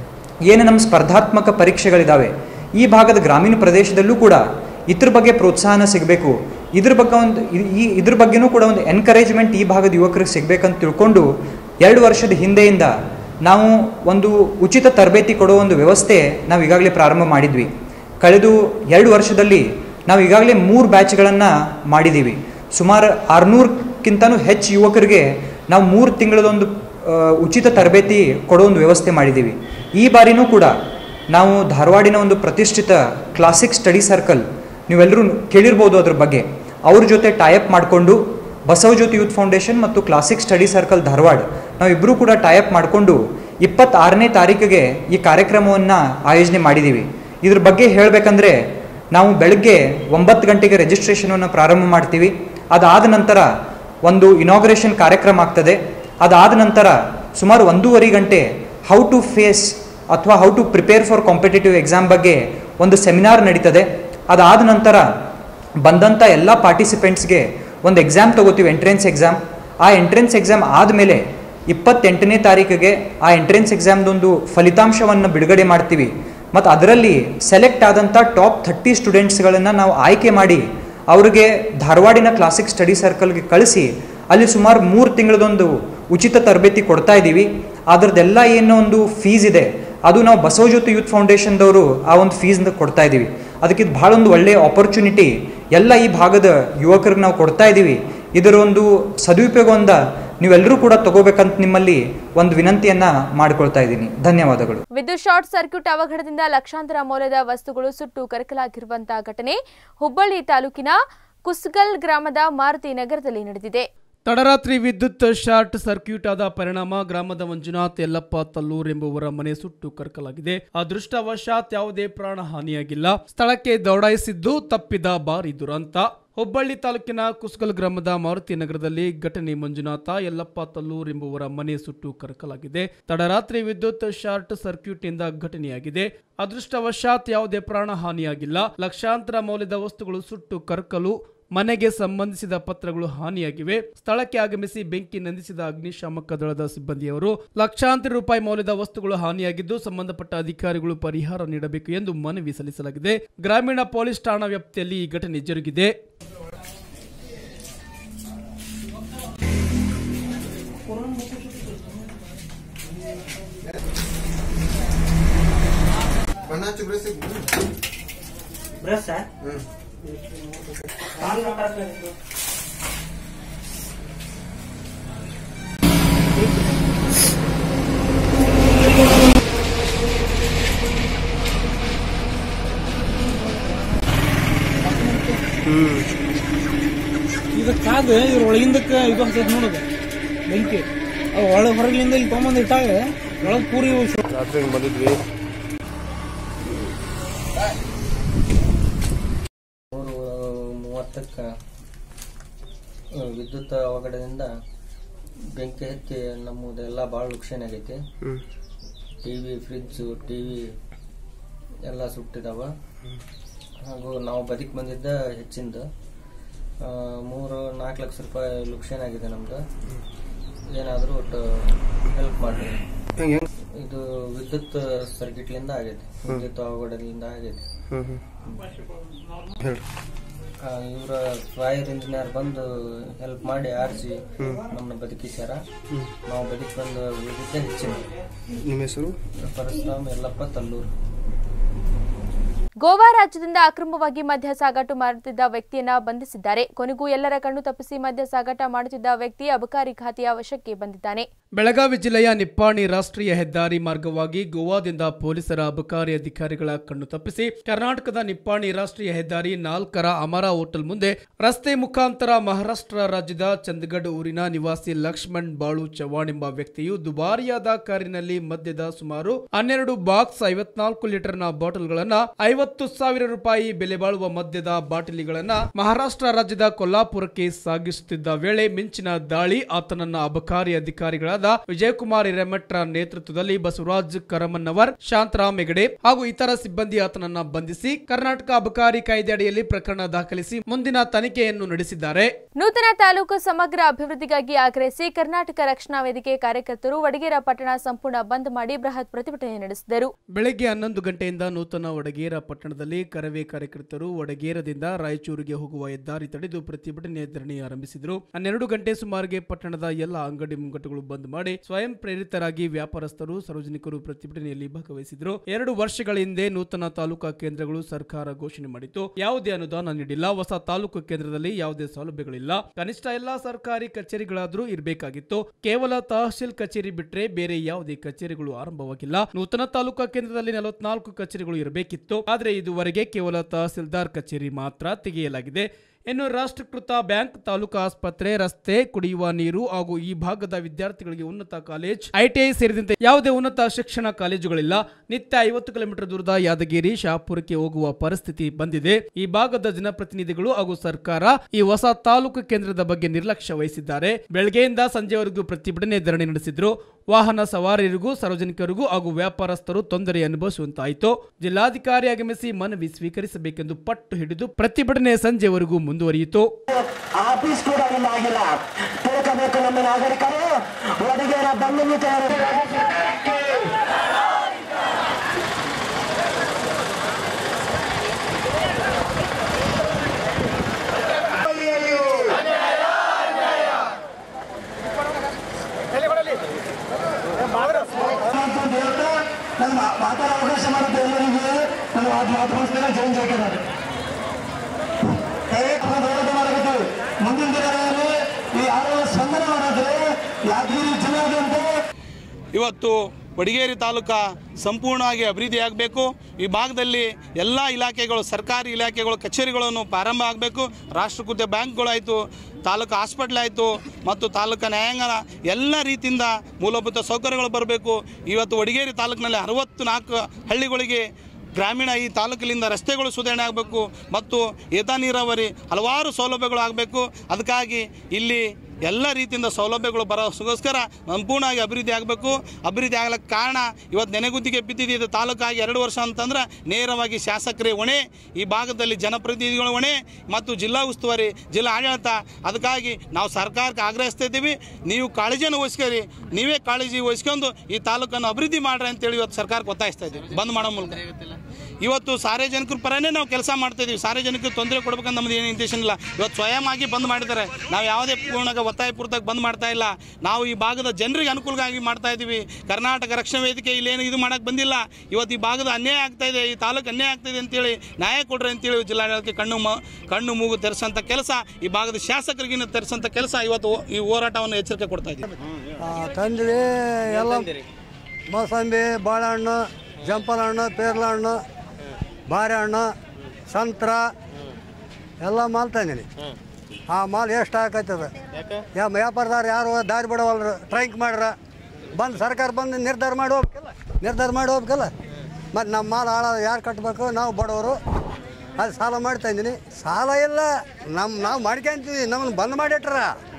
ಏನು ನಮ್ಮ ಸ್ಪರ್ಧಾತ್ಮಕ ಪರೀಕ್ಷೆಗಳಿದ್ದಾವೆ ಈ ಭಾಗದ ಗ್ರಾಮೀಣ ಪ್ರದೇಶದಲ್ಲೂ ಕೂಡ ಇದ್ರ ಬಗ್ಗೆ ಪ್ರೋತ್ಸಾಹನ ಸಿಗಬೇಕು ಇದ್ರ ಬಗ್ಗೆ ಒಂದು ಇ- ಈ ಇದ್ರ ಬಗ್ಗೆನೂ ಕೂಡ ಒಂದು ಎನ್ಕರೇಜ್ಮೆಂಟ್ ಈ ಭಾಗದ ಯುವಕರಿಗೆ ಸಿಗಬೇಕಂತ ತಿಳ್ಕೊಂಡು ಎರಡು ವರ್ಷದ ಹಿಂದೆಯಿಂದ ನಾವು ಒಂದು ಉಚಿತ ತರಬೇತಿ ಕೊಡೋ ಒಂದು ವ್ಯವಸ್ಥೆ ನಾವು ಈಗಾಗಲೇ ಪ್ರಾರಂಭ ಮಾಡಿದ್ವಿ ಕಳೆದು ಎರಡು ವರ್ಷದಲ್ಲಿ ನಾವು ಈಗಾಗಲೇ ಮೂರು ಬ್ಯಾಚ್ಗಳನ್ನು ಮಾಡಿದ್ದೀವಿ ಸುಮಾರು ಆರುನೂರಕ್ಕಿಂತನೂ ಹೆಚ್ಚು ಯುವಕರಿಗೆ ನಾವು ಮೂರು ತಿಂಗಳದೊಂದು ಆ, ಉಚಿತ ತರಬೇತಿ ಕೊಡೋ ಒಂದು ವ್ಯವಸ್ಥೆ ಮಾಡಿದ್ದೀವಿ ಈ ಬಾರಿನೂ ಕೂಡ ನಾವು ಧಾರವಾಡಿನ ಒಂದು ಪ್ರತಿಷ್ಠಿತ ಕ್ಲಾಸಿಕ್ ಸ್ಟಡಿ ಸರ್ಕಲ್ ನೀವೆಲ್ಲರೂ ಕೇಳಿರ್ಬೋದು ಅದ್ರ ಬಗ್ಗೆ ಅವ್ರ ಜೊತೆ ಟೈಅಪ್ ಮಾಡಿಕೊಂಡು ಬಸವಜ್ಯೋತಿ ಯೂತ್ ಫೌಂಡೇಶನ್ ಮತ್ತು ಕ್ಲಾಸಿಕ್ ಸ್ಟಡಿ ಸರ್ಕಲ್ ಧಾರವಾಡ ನಾವಿಬ್ಬರೂ ಕೂಡ ಟೈಅಪ್ ಮಾಡಿಕೊಂಡು ಇಪ್ಪತ್ತಾರನೇ ತಾರೀಕಿಗೆ ಈ ಕಾರ್ಯಕ್ರಮವನ್ನು ಆಯೋಜನೆ ಮಾಡಿದ್ದೀವಿ ಇದ್ರ ಬಗ್ಗೆ ಹೇಳಬೇಕಂದ್ರೆ ನಾವು ಬೆಳಗ್ಗೆ ಒಂಬತ್ತು ಗಂಟೆಗೆ ರಿಜಿಸ್ಟ್ರೇಷನನ್ನು ಪ್ರಾರಂಭ ಮಾಡ್ತೀವಿ ಅದಾದ ನಂತರ ಒಂದು ಇನಾಗ್ರೇಷನ್ ಕಾರ್ಯಕ್ರಮ ಆಗ್ತದೆ ಅದಾದ ನಂತರ ಸುಮಾರು ಒಂದೂವರೆ ಗಂಟೆ ಹೌ ಟು ಫೇಸ್ ಅಥವಾ how to prepare for competitive exam ಬಗ್ಗೆ ಒಂದು ಸೆಮಿನಾರ್ ನಡೀತದೆ ಅದಾದ ನಂತರ ಬಂದಂಥ ಎಲ್ಲ ಪಾರ್ಟಿಸಿಪೆಂಟ್ಸ್ಗೆ ಒಂದು ಎಕ್ಸಾಮ್ ತಗೋತೀವಿ ಎಂಟ್ರೆನ್ಸ್ ಎಕ್ಸಾಮ್ ಆ ಎಂಟ್ರೆನ್ಸ್ ಎಕ್ಸಾಮ್ ಆದಮೇಲೆ ಇಪ್ಪತ್ತೆಂಟನೇ ತಾರೀಕಿಗೆ ಆ ಎಂಟ್ರೆನ್ಸ್ ಎಕ್ಸಾಮ್ದೊಂದು ಫಲಿತಾಂಶವನ್ನು ಬಿಡುಗಡೆ ಮಾಡ್ತೀವಿ ಮತ್ತು ಅದರಲ್ಲಿ ಸೆಲೆಕ್ಟ್ ಆದಂಥ ಟಾಪ್ ಥರ್ಟಿ ಸ್ಟೂಡೆಂಟ್ಸ್ಗಳನ್ನು ನಾವು ಆಯ್ಕೆ ಮಾಡಿ ಅವ್ರಿಗೆ ಧಾರವಾಡಿನ ಕ್ಲಾಸಿಕ್ ಸ್ಟಡಿ ಸರ್ಕಲ್ಗೆ ಕಳಿಸಿ ಅಲ್ಲಿ ಸುಮಾರು ಮೂರು ತಿಂಗಳದೊಂದು ಉಚಿತ ತರಬೇತಿ ಕೊಡ್ತಾ ಇದ್ದೀವಿ ಅದರದ್ದೆಲ್ಲ ಏನೋ ಒಂದು ಫೀಸ್ ಇದೆ ಅದು ನಾವು ಬಸವಜ್ಯೋತಿ ಯೂತ್ ಫೌಂಡೇಶನ್ದವರು ಆ ಒಂದು ಫೀಸ್ನ ಕೊಡ್ತಾ ಇದ್ದೀವಿ ಅದಕ್ಕೆ ಇದು ಭಾಳ ಒಂದು ಒಳ್ಳೆಯ ಆಪರ್ಚುನಿಟಿ ಎಲ್ಲ ಈ ಭಾಗದ ಯುವಕರಿಗೆ ನಾವು ಕೊಡ್ತಾ ಇದ್ದೀವಿ ಇದರ ಒಂದು ಸದುಪಯೋಗವನ್ನ ನೀವೆಲ್ಲರೂ ಕೂಡ ತಗೋಬೇಕಂತ ನಿಮ್ಮಲ್ಲಿ ಒಂದು ವಿನಂತಿಯನ್ನ ಮಾಡ್ಕೊಳ್ತಾ ಇದ್ದೀನಿ ಧನ್ಯವಾದಗಳು ವಿದ್ಯುತ್ ಶಾರ್ಟ್ ಸರ್ಕ್ಯೂಟ್ ಅವಘಡದಿಂದ ಲಕ್ಷಾಂತರ ಮೌಲ್ಯದ ವಸ್ತುಗಳು ಸುಟ್ಟು ಕರಕಲಾಗಿರುವಂತಹ ಘಟನೆ ಹುಬ್ಬಳ್ಳಿ ತಾಲೂಕಿನ ಕುಸ್ಗಲ್ ಗ್ರಾಮದ ಮಾರುತಿ ನಗರದಲ್ಲಿ ನಡೆದಿದೆ ತಡರಾತ್ರಿ ವಿದ್ಯುತ್ ಶಾರ್ಟ್ ಸರ್ಕ್ಯೂಟ್ ಆದ ಪರಿಣಾಮ ಗ್ರಾಮದ ಮಂಜುನಾಥ್ ಯಲ್ಲಪ್ಪ ತಲ್ಲೂರ್ ಎಂಬುವರ ಮನೆ ಸುಟ್ಟು ಕರಕಲಾಗಿದೆ ಅದೃಷ್ಟವಶಾತ್ ಯಾವುದೇ ಪ್ರಾಣ ಹಾನಿಯಾಗಿಲ್ಲ ಸ್ಥಳಕ್ಕೆ ದೌಡಾಯಿಸಿದ್ದು ತಪ್ಪಿದ ಭಾರಿ ದುರಂತ ಹುಬ್ಬಳ್ಳಿ ತಾಲೂಕಿನ ಕುಸ್ಗಲ್ ಗ್ರಾಮದ ಮಾರುತಿ ನಗರದಲ್ಲಿ ಘಟನೆ ಮಂಜುನಾಥ ಯಲ್ಲಪ್ಪ ತಲ್ಲೂರ್ ಎಂಬುವರ ಮನೆ ಸುಟ್ಟು ಕರಕಲಾಗಿದೆ ತಡರಾತ್ರಿ ವಿದ್ಯುತ್ ಶಾರ್ಟ್ ಸರ್ಕ್ಯೂಟ್ ಇಂದ ಘಟನೆಯಾಗಿದೆ ಅದೃಷ್ಟವಶಾತ್ ಯಾವುದೇ ಪ್ರಾಣ ಹಾನಿಯಾಗಿಲ್ಲ ಲಕ್ಷಾಂತರ ಮೌಲ್ಯದ ವಸ್ತುಗಳು ಸುಟ್ಟು ಕರಕಲು ಮನೆಗೆ ಸಂಬಂಧಿಸಿದ ಪತ್ರಗಳು ಹಾನಿಯಾಗಿವೆ ಸ್ಥಳಕ್ಕೆ ಆಗಮಿಸಿ ಬೆಂಕಿ ನಂದಿಸಿದ ಅಗ್ನಿಶಾಮಕ ದಳದ ಸಿಬ್ಬಂದಿಯವರು ಲಕ್ಷಾಂತರ ರೂಪಾಯಿ ಮೌಲ್ಯದ ವಸ್ತುಗಳು ಹಾನಿಯಾಗಿದ್ದು ಸಂಬಂಧಪಟ್ಟ ಅಧಿಕಾರಿಗಳು ಪರಿಹಾರ ನೀಡಬೇಕು ಎಂದು ಮನವಿ ಸಲ್ಲಿಸಲಾಗಿದೆ ಗ್ರಾಮೀಣ ಪೊಲೀಸ್ ಠಾಣಾ ವ್ಯಾಪ್ತಿಯಲ್ಲಿ ಈ ಘಟನೆ ಜರುಗಿದೆ ಇದಕ್ಕಾಗ ಇದ್ರ ಒಳಗಿಂದಕ್ಕೆ ಇದು ಹಚ್ಚದ್ ನೋಡೋದು ಬೆಂಕಿ ಅವ್ ಒಳ ಹೊರಗಿಂದ ಇಲ್ಲಿ ತೊಗೊಂಬಂದು ಇಟ್ಟಾಗ ಒಳಗೆ ಪೂರಿ ರಾತ್ರಿ ಹಿಂಗ್ ಬಂದಿದ್ವಿ ಮೂರು ಮೂವತ್ತಕ್ಕೆ ವಿದ್ಯುತ್ ಅವಘಡದಿಂದ ಬೆಂಕಿ ಹತ್ತಿ ನಮ್ಮದೆಲ್ಲ ಭಾಳ ಲುಕ್ಷಣ ಆಗೈತಿ T V fridge T V ಎಲ್ಲ ಸುಟ್ಟಿದಾವ ಹಾಗೂ ನಾವು ಬದುಕಿ ಬಂದಿದ್ದ ಹೆಚ್ಚಿಂದ ಆ, ಮೂರು ನಾಲ್ಕು ಲಕ್ಷ ರೂಪಾಯಿ ಲುಕ್ಷಣ ಆಗಿದೆ ನಮ್ದು ಏನಾದರೂ ಒಟ್ಟು ಹೆಲ್ಪ್ ಮಾಡಿ ಇದು ವಿದ್ಯುತ್ ಸರ್ಕಿಟ್ಲಿಂದ ಆಗೈತಿ ವಿದ್ಯುತ್ ಅವಘಡದಿಂದ ಆಗೈತಿ ಇವರ ಫೈರ್ ಇಂಜಿನಿಯರ್ ಬಂದು ಹೆಲ್ಪ್ ಮಾಡಿ ಆರಿಸಿ ನಮ್ಮನ್ನ ಬದುಕಿಸ್ಯಾರ ನಾವು ಬದುಕಿ ಬಂದು ಉಳಿದಿದ್ದೆ ಹೆಚ್ಚಿನ ನಿಮ್ಮ ಹೆಸರು ಪರಶುರಾಮ್ ಯಲ್ಲಪ್ಪ ತಲ್ಲೂರು ಗೋವಾ ರಾಜ್ಯದಿಂದ ಅಕ್ರಮವಾಗಿ ಮದ್ಯ ಸಾಗಾಟ ಮಾಡುತ್ತಿದ್ದ ವ್ಯಕ್ತಿಯನ್ನ ಬಂಧಿಸಿದ್ದಾರೆ ಕೊನೆಗೂ ಎಲ್ಲರ ಕಣ್ಣು ತಪ್ಪಿಸಿ ಮದ್ಯ ಸಾಗಾಟ ಮಾಡುತ್ತಿದ್ದ ವ್ಯಕ್ತಿ ಅಬಕಾರಿ ಖಾತೆಯ ವಶಕ್ಕೆ ಬಂದಿದ್ದಾನೆ ಬೆಳಗಾವಿ ಜಿಲ್ಲೆಯ ನಿಪ್ಪಾಣಿ ರಾಷ್ಟ್ರೀಯ ಹೆದ್ದಾರಿ ಮಾರ್ಗವಾಗಿ ಗೋವಾದಿಂದ ಪೊಲೀಸರ ಅಬಕಾರಿ ಅಧಿಕಾರಿಗಳ ಕಣ್ಣು ತಪ್ಪಿಸಿ ಕರ್ನಾಟಕದ ನಿಪ್ಪಾಣಿ ರಾಷ್ಟ್ರೀಯ ಹೆದ್ದಾರಿ ನಾಲ್ಕರ ಅಮರ ಹೋಟೆಲ್ ಮುಂದೆ ರಸ್ತೆ ಮುಖಾಂತರ ಮಹಾರಾಷ್ಟ್ರ ರಾಜ್ಯದ ಚಂದಗಢ ಊರಿನ ನಿವಾಸಿ ಲಕ್ಷ್ಮಣ್ ಬಾಳು ಚವಾಣ್ ಎಂಬ ವ್ಯಕ್ತಿಯು ದುಬಾರಿಯಾದ ಕಾರಿನಲ್ಲಿ ಮದ್ಯದ ಸುಮಾರು ಹನ್ನೆರಡು ಬಾಕ್ಸ್ ಐವತ್ನಾಲ್ಕು ಲೀಟರ್ನ ಬಾಟಲ್ಗಳನ್ನ ಐವತ್ತು ಸಾವಿರ ರೂಪಾಯಿ ಬೆಲೆ ಬಾಳುವ ಮದ್ಯದ ಬಾಟಲಿಗಳನ್ನ ಮಹಾರಾಷ್ಟ್ರ ರಾಜ್ಯದ ಕೊಲ್ಲಾಪುರಕ್ಕೆ ಸಾಗಿಸುತ್ತಿದ್ದ ವೇಳೆ ಮಿಂಚಿನ ದಾಳಿ ಆತನನ್ನ ಅಬಕಾರಿ ಅಧಿಕಾರಿಗಳಾದ ವಿಜಯಕುಮಾರ್ ಹಿರೇಮಠ್ರ ನೇತೃತ್ವದಲ್ಲಿ ಬಸವರಾಜ್ ಕರಮನ್ನವರ್ ಶಾಂತರಾಮ್ ಹೆಗಡೆ ಹಾಗೂ ಇತರ ಸಿಬ್ಬಂದಿ ಆತನನ್ನ ಬಂಧಿಸಿ ಕರ್ನಾಟಕ ಅಬಕಾರಿ ಕಾಯ್ದೆ ಅಡಿಯಲ್ಲಿ ಪ್ರಕರಣ ದಾಖಲಿಸಿ ಮುಂದಿನ ತನಿಖೆಯನ್ನು ನಡೆಸಿದ್ದಾರೆ ನೂತನ ತಾಲೂಕು ಸಮಗ್ರ ಅಭಿವೃದ್ಧಿಗಾಗಿ ಆಗ್ರಹಿಸಿ ಕರ್ನಾಟಕ ರಕ್ಷಣಾ ವೇದಿಕೆ ಕಾರ್ಯಕರ್ತರು ವಡಗೇರ ಪಟ್ಟಣ ಸಂಪೂರ್ಣ ಬಂದ್ ಮಾಡಿ ಬೃಹತ್ ಪ್ರತಿಭಟನೆ ನಡೆಸಿದರು ಬೆಳಗ್ಗೆ ಹನ್ನೊಂದು ಗಂಟೆಯಿಂದ ನೂತನ ವಡಗೇರ ಪಟ್ಟಣದಲ್ಲಿ ಕರವೇ ಕಾರ್ಯಕರ್ತರು ವಡಗೇರದಿಂದ ರಾಯಚೂರಿಗೆ ಹೋಗುವ ಹೆದ್ದಾರಿ ತಡೆದು ಪ್ರತಿಭಟನೆ ಧರಣಿ ಆರಂಭಿಸಿದರು ಹನ್ನೆರಡು ಗಂಟೆ ಸುಮಾರಿಗೆ ಪಟ್ಟಣದ ಎಲ್ಲ ಅಂಗಡಿ ಮುಂಗಟ್ಟುಗಳು ಬಂದ್ ಮಾಡಿ ಸ್ವಯಂ ಪ್ರೇರಿತರಾಗಿ ವ್ಯಾಪಾರಸ್ಥರು ಸಾರ್ವಜನಿಕರು ಪ್ರತಿಭಟನೆಯಲ್ಲಿ ಭಾಗವಹಿಸಿದರು ಎರಡು ವರ್ಷಗಳ ಹಿಂದೆ ನೂತನ ತಾಲೂಕಾ ಕೇಂದ್ರಗಳು ಸರ್ಕಾರ ಘೋಷಣೆ ಮಾಡಿತ್ತು ಯಾವುದೇ ಅನುದಾನ ನೀಡಿಲ್ಲ ಹೊಸ ತಾಲೂಕು ಕೇಂದ್ರದಲ್ಲಿ ಯಾವುದೇ ಸೌಲಭ್ಯಗಳಿಲ್ಲ ಕನಿಷ್ಠ ಎಲ್ಲಾ ಸರ್ಕಾರಿ ಕಚೇರಿಗಳಾದ್ರೂ ಇರಬೇಕಾಗಿತ್ತು ಕೇವಲ ತಹಶೀಲ್ ಕಚೇರಿ ಬಿಟ್ರೆ ಬೇರೆ ಯಾವುದೇ ಕಚೇರಿಗಳು ಆರಂಭವಾಗಿಲ್ಲ ನೂತನ ತಾಲೂಕಾ ಕೇಂದ್ರದಲ್ಲಿ ನಲವತ್ನಾಲ್ಕು ಕಚೇರಿಗಳು ಇರಬೇಕಿತ್ತು ಆದ್ರೆ ಇದುವರೆಗೆ ಕೇವಲ ತಹಸೀಲ್ದಾರ್ ಕಚೇರಿ ಮಾತ್ರ ತೆಗೆಯಲಾಗಿದೆ ಇನ್ನು ರಾಷ್ಟ್ರೀಕೃತ ಬ್ಯಾಂಕ್ ತಾಲೂಕು ಆಸ್ಪತ್ರೆ ರಸ್ತೆ ಕುಡಿಯುವ ನೀರು ಹಾಗೂ ಈ ಭಾಗದ ವಿದ್ಯಾರ್ಥಿಗಳಿಗೆ ಉನ್ನತ ಕಾಲೇಜ್ ಐಟಿಐ ಸೇರಿದಂತೆ ಯಾವುದೇ ಉನ್ನತ ಶಿಕ್ಷಣ ಕಾಲೇಜುಗಳಿಲ್ಲ ನಿತ್ಯ ಐವತ್ತು ಕಿಲೋಮೀಟರ್ ದೂರದ ಯಾದಗಿರಿ ಶಾಪುರಕ್ಕೆ ಹೋಗುವ ಪರಿಸ್ಥಿತಿ ಬಂದಿದೆ ಈ ಭಾಗದ ಜನಪ್ರತಿನಿಧಿಗಳು ಹಾಗೂ ಸರ್ಕಾರ ಈ ಹೊಸ ತಾಲೂಕು ಕೇಂದ್ರದ ಬಗ್ಗೆ ನಿರ್ಲಕ್ಷ್ಯ ವಹಿಸಿದ್ದಾರೆ ಬೆಳಗ್ಗೆಯಿಂದ ಸಂಜೆವರೆಗೂ ಪ್ರತಿಭಟನೆ ಧರಣಿ ನಡೆಸಿದ್ರು ವಾಹನ ಸವಾರರಿಗೂ ಸಾರ್ವಜನಿಕರಿಗೂ ಹಾಗೂ ವ್ಯಾಪಾರಸ್ಥರು ತೊಂದರೆ ಅನುಭವಿಸುವಂತಾಯಿತು ಜಿಲ್ಲಾಧಿಕಾರಿ ಆಗಮಿಸಿ ಮನವಿ ಸ್ವೀಕರಿಸಬೇಕೆಂದು ಪಟ್ಟು ಹಿಡಿದು ಪ್ರತಿಭಟನೆ ಸಂಜೆವರೆಗೂ ಮುಂದುವರಿಯಿತು ಆಫೀಸ್ ಕೂಡ ಇಲ್ಲ ಆಗಿಲ್ಲ ತಿಳ್ಕೋಬೇಕು ನಮ್ಮ ನಾಗರಿಕರು ಒಡಗೇರ ಬಂದು ನನ್ನ ಮಾತಾಡೋ ಅವಕಾಶ ಮಾಡುತ್ತೆ ಎಲ್ಲರಿಗೂ ನನ್ನ ಮಾತೃಭಾಷೆ ಚೇಂಜ್ ಆಗಿದ್ದಾರೆ ದಯವಿಟ್ಟು ಹೋರಾಟ ಮಾಡಬೇಕು ಮುಂದಿನ ದಿನಗಳಲ್ಲಿ ಈ ಆರೋಗ್ಯ ಸ್ಪಂದನೆ ಮಾಡಿದ್ರೆ ಯಾದಗಿರಿ ಜಿಲ್ಲಾದ್ಯಂತ ಇವತ್ತು ವಡಿಗೇರಿ ತಾಲೂಕಾ ಸಂಪೂರ್ಣವಾಗಿ ಅಭಿವೃದ್ಧಿ ಆಗಬೇಕು ಈ ಭಾಗದಲ್ಲಿ ಎಲ್ಲ ಇಲಾಖೆಗಳು ಸರ್ಕಾರಿ ಇಲಾಖೆಗಳು ಕಚೇರಿಗಳನ್ನು ಪ್ರಾರಂಭ ಆಗಬೇಕು ರಾಷ್ಟ್ರೀಕೃತ ಬ್ಯಾಂಕ್ಗಳಾಯಿತು ತಾಲೂಕು ಹಾಸ್ಪಿಟ್ಲ್ ಆಯಿತು ಮತ್ತು ತಾಲೂಕು ನ್ಯಾಯಾಂಗನ ಎಲ್ಲ ರೀತಿಯಿಂದ ಮೂಲಭೂತ ಸೌಕರ್ಯಗಳು ಬರಬೇಕು ಇವತ್ತು ವಡಿಗೇರಿ ತಾಲೂಕಿನಲ್ಲಿ ಅರವತ್ತು ನಾಲ್ಕು ಹಳ್ಳಿಗಳಿಗೆ ಗ್ರಾಮೀಣ ಈ ತಾಲೂಕಿನಿಂದ ರಸ್ತೆಗಳು ಸುಧಾರಣೆ ಆಗಬೇಕು ಮತ್ತು ಏತ ನೀರಾವರಿ ಹಲವಾರು ಸೌಲಭ್ಯಗಳು ಆಗಬೇಕು ಅದಕ್ಕಾಗಿ ಇಲ್ಲಿ ಎಲ್ಲ ರೀತಿಯಿಂದ ಸೌಲಭ್ಯಗಳು ಬರೋಗೋಸ್ಕರ ಸಂಪೂರ್ಣವಾಗಿ ಅಭಿವೃದ್ಧಿ ಆಗಬೇಕು ಅಭಿವೃದ್ಧಿ ಆಗ್ಲಿಕ್ಕೆ ಕಾರಣ ಇವತ್ತು ನೆನೆಗುದ್ದಿಗೆ ಬಿದ್ದಿದೆ ಇದು ತಾಲೂಕಾಗಿ ಎರಡು ವರ್ಷ ಅಂತಂದ್ರೆ ನೇರವಾಗಿ ಶಾಸಕರೇ ಹೊಣೆ ಈ ಭಾಗದಲ್ಲಿ ಜನಪ್ರತಿನಿಧಿಗಳ ಹೊಣೆ ಮತ್ತು ಜಿಲ್ಲಾ ಉಸ್ತುವಾರಿ ಜಿಲ್ಲಾ ಆಡಳಿತ ಅದಕ್ಕಾಗಿ ನಾವು ಸರ್ಕಾರಕ್ಕೆ ಆಗ್ರಹಿಸ್ತಾ ಇದ್ದೀವಿ ನೀವು ಕಾಳಜಿಯನ್ನು ವಹಿಸ್ಕೊರಿ ನೀವೇ ಕಾಳಜಿ ವಹಿಸ್ಕೊಂಡು ಈ ತಾಲೂಕನ್ನು ಅಭಿವೃದ್ಧಿ ಮಾಡ್ರಿ ಅಂತೇಳಿ ಇವತ್ತು ಸರ್ಕಾರಕ್ಕೆ ಒತ್ತಾಯಿಸ್ತಾ ಇದ್ದೀವಿ ಬಂದ್ ಮಾಡೋ ಮೂಲಕ ಇವತ್ತು ಸಾರ್ವಜನಿಕರ ಪರನೇ ನಾವು ಕೆಲಸ ಮಾಡ್ತಾ ಇದೀವಿ ಸಾರ್ವಜನಿಕರಿಗೆ ತೊಂದರೆ ಕೊಡ್ಬೇಕಂತ ನಮ್ದು ಏನು ಇಂಟೆನ್ಷನ್ ಇಲ್ಲ ಇವತ್ತು ಸ್ವಯಂ ಆಗಿ ಬಂದ್ ಮಾಡಿದ್ದಾರೆ ನಾವು ಯಾವುದೇ ಪೂರ್ಣಗ ಒತ್ತಾಯಪೂರ್ವಕ ಬಂದ್ ಮಾಡ್ತಾ ಇಲ್ಲ ನಾವು ಈ ಭಾಗದ ಜನರಿಗೆ ಅನುಕೂಲವಾಗಿ ಮಾಡ್ತಾ ಇದ್ದೀವಿ ಕರ್ನಾಟಕ ರಕ್ಷಣಾ ವೇದಿಕೆ ಇಲ್ಲೇನು ಇದು ಮಾಡಕ್ಕೆ ಬಂದಿಲ್ಲ ಇವತ್ತು ಈ ಭಾಗದ ಅನ್ಯಾಯ ಆಗ್ತಾ ಇದೆ ಈ ತಾಲೂಕು ಅನ್ಯಾಯ ಆಗ್ತಾ ಇದೆ ಅಂತೇಳಿ ನ್ಯಾಯ ಕೊಡ್ರಿ ಅಂತೇಳಿ ಜಿಲ್ಲಾಡಳಿತಕ್ಕೆ ಕಣ್ಣು ಮ ಕಣ್ಣು ಮೂಗು ತೆರೆಸಂಥ ಕೆಲಸ ಈ ಭಾಗದ ಶಾಸಕರಿಗಿನ್ನ ತೆರೆಸಂಥ ಕೆಲಸ ಇವತ್ತು ಈ ಹೋರಾಟವನ್ನು ಎಚ್ಚರಿಕೆ ಕೊಡ್ತಾ ಇದ್ದೀವಿ ತಂದ್ವಿ ಎಲ್ಲ ಮೋಸಂಬಿ ಬಾಳೆಹಣ್ಣು ಜಂಪಲ ಹಣ್ಣು ಪೇರ್ಲ ಹಣ್ಣು ಬಾರೆಹಣ್ಣು ಸಂತ್ರ ಎಲ್ಲ ಮಾಲ್ ತಂದೀನಿ ಆ ಮಾಲ್ ಎಷ್ಟು ಹಾಕೈತದ ಯಾ ವ್ಯಾಪಾರದಾರ ಯಾರು ದಾರಿ ಬಿಡವಲ್ರು ಟ್ರೈಕ್ ಮಾಡ್ರ ಬಂದು ಸರ್ಕಾರ ಬಂದು ನಿರ್ಧಾರ ಮಾಡಿ ಹೋಗ್ಬೇಕಲ್ಲ ನಿರ್ಧಾರ ಮಾಡಿ ಹೋಗ್ಬೇಕಲ್ಲ ಮತ್ತು ನಮ್ಮ ಮಾಲ್ ಹಾಳ ಯಾರು ಕಟ್ಟಬೇಕು ನಾವು ಬಡವರು ಅದು ಸಾಲ ಮಾಡ್ತಾ ಇದ್ದೀನಿ ಸಾಲ ಇಲ್ಲ ನಮ್ಮ ನಾವು ಮಾಡ್ಕೊಂತೀವಿ ನಮ್ಮನ್ನು ಬಂದ್ ಮಾಡಿಟ್ರ